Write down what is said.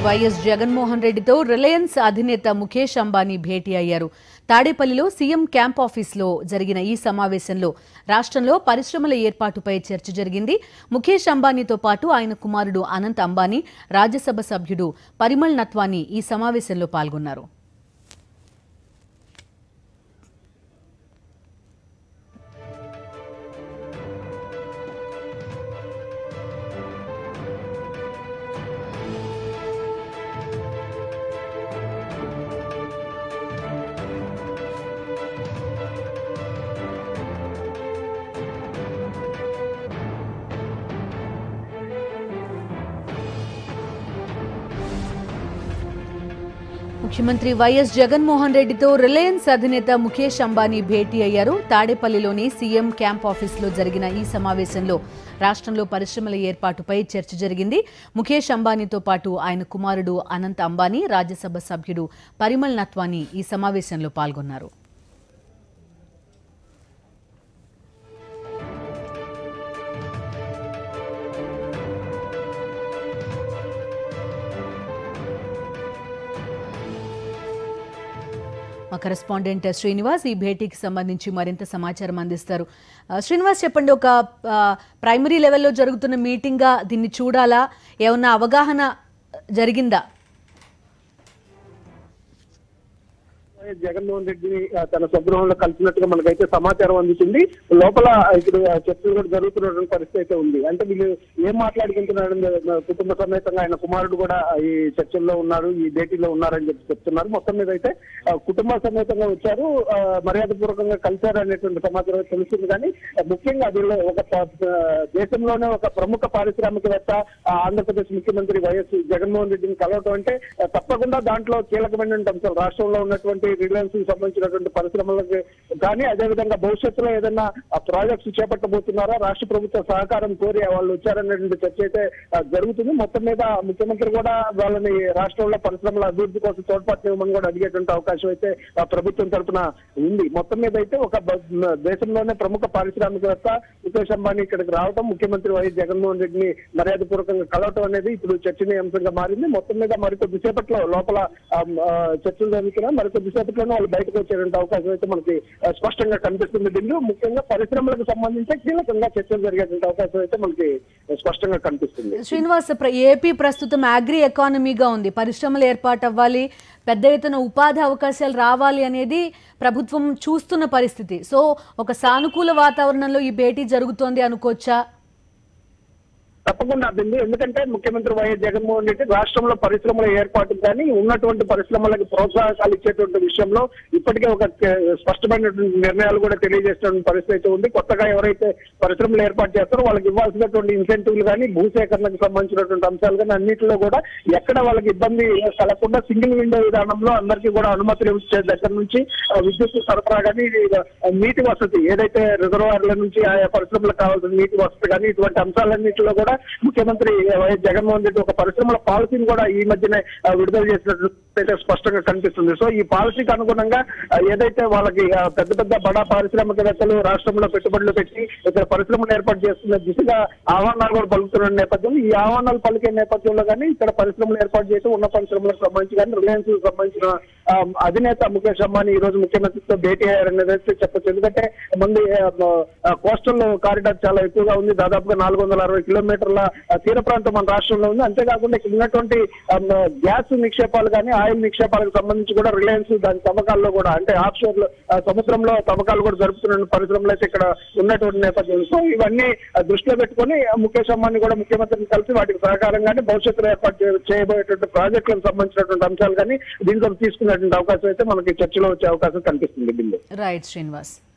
YS Jaganmohan రెడ్డితో Reliance అధినేత ముఖేష్ అంబానీ భేటీ అయ్యారు తాడేపల్లిలో సీఎం క్యాంప్ ఆఫీస్లో జరిగిన ఈ సమావేశంలో రాష్ట్రంలో పరిశ్రమల ఏర్పాటుపై చర్చ జరిగింది ముఖేష్ అంబానీతో పాటు ఆయన కుమారుడు అనంత్ అంబానీ రాజ్యసభ సభ్యుడు పరిమల్ నత్వానీ ఈ సమావేశంలో పాల్గొన్నారు ముఖ్యమంత్రి వైఎస్ జగన్మోహన్ రెడ్డితో రిలయన్స్ అధినేత ముఖేష్ అంబానీ భేటీ అయ్యారు తాడేపల్లిలోని సీఎం క్యాంప్ ఆఫీసులో జరిగిన ఈ సమావేశంలో రాష్ట్రంలో పరిశ్రమల ఏర్పాటుపై చర్చ జరిగింది ముఖేష్ అంబానీతో పాటు ఆయన కుమారుడు అనంత్ అంబానీ రాజ్యసభ సభ్యుడు పరిమల్ నత్వానీ ఈ సమావేశంలో పాల్గొన్నారు మా కరెస్పాండెంట్ శ్రీనివాస్ ఈ భేటీకి సంబంధించి మరింత సమాచారం అందిస్తారు ఆ, శ్రీనివాస్ చెప్పండి ఒక ఆ, ప్రైమరీ లెవెల్లో జరుగుతున్న మీటింగ్గా దీన్ని చూడాలా ఏమన్నా అవగాహన జరిగిందా వైఎస్ జగన్మోహన్ రెడ్డిని ఆ, తన స్వగృహంలో కలిసినట్టుగా మనకైతే సమాచారం అందుతుంది లోపల ఇప్పుడు ఆ చర్చలు కూడా జరుగుతున్నటువంటి పరిస్థితి అయితే ఉంది అంటే వీళ్ళు ఏం మాట్లాడుకుంటున్నారు కుటుంబ సమేతంగా ఆయన కుమారుడు కూడా ఈ చర్చల్లో ఉన్నారు ఈ భేటీలో ఉన్నారని చెప్పి చెప్తున్నారు మొత్తం మీద అయితే ఆ, కుటుంబ సమేతంగా వచ్చారు ఆ, మర్యాదపూర్వకంగా కలిశారు అనేటువంటి సమాచారం అయితే తెలుస్తుంది కానీ ఆ, ముఖ్యంగా దీనిలో ఒక ప- ఆ, దేశంలోనే ఒక ప్రముఖ పారిశ్రామికవేత్త ఆ, ఆంధ్రప్రదేశ్ ముఖ్యమంత్రి వైఎస్ జగన్మోహన్ రెడ్డిని కలవటం అంటే ఆ, తప్పకుండా దాంట్లో కీలకమైనటువంటి అంశాలు రాష్ట్రంలో ఉన్నటువంటి రిలయన్స్ కి సంబంధించినటువంటి పరిశ్రమలకు కానీ అదేవిధంగా భవిష్యత్తులో ఏదైనా ప్రాజెక్ట్స్ చేపట్టబోతున్నారా రాష్ట్ర ప్రభుత్వ సహకారం కోరి వాళ్ళు వచ్చారనేటువంటి చర్చ అయితే ఆ, జరుగుతుంది మొత్తం మీద ముఖ్యమంత్రి కూడా వాళ్ళని రాష్ట్రంలో పరిశ్రమల అభివృద్ధి కోసం తోడ్పడమని కూడా అడిగేటువంటి అవకాశం అయితే ఆ, ప్రభుత్వం తరఫున ఉంది మొత్తం మీద అయితే ఒక బ- దేశంలోనే ప్రముఖ పారిశ్రామికవేత్త ముఖేష్ అంబానీ ఇక్కడికి రావడం ముఖ్యమంత్రి వైఎస్ జగన్మోహన్ రెడ్డిని మర్యాదపూర్వకంగా కలవటం అనేది ఇప్పుడు చర్చనీయాంశంగా మారింది మొత్తం మీద మరికొద్ది సేపట్లో లోపల ఆ, ఆ, చర్చలు జరుగుతున్నాయి మరికొద్ది సేపట్లోనే వాళ్ళు బయటకు వచ్చేటువంటి అవకాశం అయితే మనకి ఆ, స్పష్టంగా కనిపిస్తుంది దీనిలో ముఖ్యంగా పరిశ్రమలకు సంబంధించి కీలకంగా చర్చలు జరిగేటువంటి అవకాశం అయితే మనకి స్పష్టంగా కనిపిస్తుంది శ్రీనివాస్ ప్ర- ఏపీ ప్రస్తుతం అగ్రి ఎకానమీగా ఉంది పరిశ్రమలు ఏర్పాటు అవ్వాలి పెద్ద ఎత్తున ఉపాధి అవకాశాలు రావాలి అనేది ప్రభుత్వం చూస్తున్న పరిస్థితి సో ఒక సానుకూల వాతావరణంలో ఈ భేటీ జరుగుతోంది అనుకోవచ్చా తప్పకుండా బిందు ఎందుకంటే ముఖ్యమంత్రి వైఎస్ జగన్మోహన్ రెడ్డి రాష్ట్రంలో పరిశ్రమల ఏర్పాటు కానీ ఉన్నటువంటి పరిశ్రమలకు ప్రోత్సాహకాలు ఇచ్చేటువంటి విషయంలో ఇప్పటికే ఒక కే- స్పష్టమైనటువంటి నిర్ణయాలు కూడా తెలియజేస్తున్న పరిస్థితి అయితే ఉంది కొత్తగా ఎవరైతే పరిశ్రమలు ఏర్పాటు చేస్తారో వాళ్ళకి ఇవ్వాల్సినటువంటి ఇన్సెంటివ్లు కానీ భూసేకరణకు సంబంధించినటువంటి అంశాలు కానీ అన్నింటిలో కూడా ఎక్కడ వాళ్ళకి ఇబ్బంది కలగకుండా సింగిల్ విండో విధానంలో అందరికీ కూడా అనుమతులు ఇచ్చే దగ్గర నుంచి ఆ, విద్యుత్ సరఫరా కానీ ఆ, నీటి వసతి ఏదైతే రిజర్వాయర్ల నుంచి ఆయా పరిశ్రమలకు కావాల్సిన నీటి వసతి కానీ ఇటువంటి అంశాలన్నింటిలో కూడా ముఖ్యమంత్రి వైఎస్ జగన్మోహన్ రెడ్డి ఒక పరిశ్రమల పాలసీని కూడా ఈ మధ్యనే ఆ, విడుదల చేసినట్టు అయితే స్పష్టంగా కనిపిస్తుంది సో ఈ పాలసీకి అనుగుణంగా ఆ, ఏదైతే వాళ్ళకి ఆ, పెద్ద పెద్ద బడా పారిశ్రామికవేత్తలు రాష్ట్రంలో పెట్టుబడులు పెట్టి ఇక్కడ పరిశ్రమలు ఏర్పాటు చేస్తున్న దిశగా ఆహ్వానాలు కూడా పలుకుతున్న నేపథ్యంలో ఈ ఆహ్వానాలు పలికే నేపథ్యంలో కానీ ఇక్కడ పరిశ్రమలు ఏర్పాటు చేసి ఉన్న పరిశ్రమలకు సంబంధించి కానీ రిలయన్స్ సంబంధించిన ఆ, అధినేత ముఖేష్ అంబానీ ఈ రోజు ముఖ్యమంత్రితో భేటీ అయ్యారనేది అయితే చెప్పొచ్చు ఎందుకంటే ముందు కోస్టల్ కారిడార్ చాలా ఎక్కువగా ఉంది దాదాపుగా నాలుగు వందల అరవై కిలోమీటర్ల ఆ, తీర ప్రాంతం మన రాష్ట్రంలో ఉంది అంతేకాకుండా ఇక్కడ ఉన్నటువంటి ఆ, గ్యాస్ నిక్షేపాలు కానీ ఆయిల్ నిక్షేపాలకు సంబంధించి కూడా రిలయన్స్ దాని తవ్వకాల్లో కూడా అంటే ఆఫ్ షోర్ సముద్రంలో తవ్వకాలు కూడా జరుపుతున్న పరిశ్రమలు అయితే ఇక్కడ ఉన్నటువంటి నేపథ్యం సో ఇవన్నీ ఆ, దృష్టిలో పెట్టుకొని ఆ, ముఖేష్ అంబానీ కూడా ముఖ్యమంత్రిని కలిసి వాటికి సహకారంగానే భవిష్యత్తులో ఏర్పాటు చే- చేయబోయేటువంటి ప్రాజెక్టులకు సంబంధించినటువంటి అంశాలు కానీ దీంట్లో తీసుకునేటువంటి అవకాశం అయితే మనకి చర్చలో వచ్చే అవకాశం కనిపిస్తుంది బిల్లు రైట్ శ్రీనివాస్